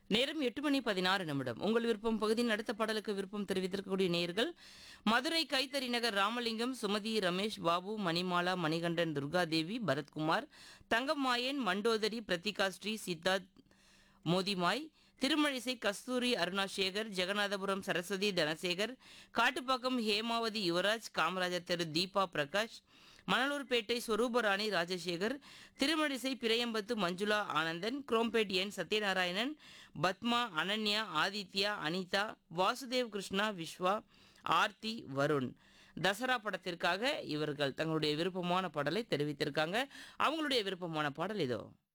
நேரம் எட்டு மணி பதினாறு நிமிடம் உங்கள் விருப்பம் பகுதியின் அடுத்த பாடலுக்கு விருப்பம் தெரிவித்திருக்கக்கூடிய நேயர்கள் மதுரை கைத்தறி நகர் ராமலிங்கம் சுமதி ரமேஷ் பாபு மணிமாலா மணிகண்டன் துர்காதேவி பரத்குமார் தங்கம்மாயன் மண்டோதரி பிரத்திகா ஸ்ரீ சித்தார்த் மோதிமாய் திருமழிசை கஸ்தூரி அருணாசேகர் ஜெகநாதபுரம் சரஸ்வதி தனசேகர் காட்டுப்பாக்கம் ஹேமாவதி யுவராஜ் காமராஜர் தெரு தீபா பிரகாஷ் மணலூர்பேட்டை ஸ்வரூபராணி ராஜசேகர் திருமழிசை பிரையம்பத்து மஞ்சுளா ஆனந்தன் குரோம்பேட் என் சத்யநாராயணன் பத்மா அனன்யா ஆதித்யா அனிதா வாசுதேவ் கிருஷ்ணா விஸ்வா ஆர்த்தி வருண் தசரா படத்திற்காக இவர்கள் தங்களுடைய விருப்பமான பாடலை தெரிவித்திருக்காங்க அவங்களுடைய விருப்பமான பாடல் இதோ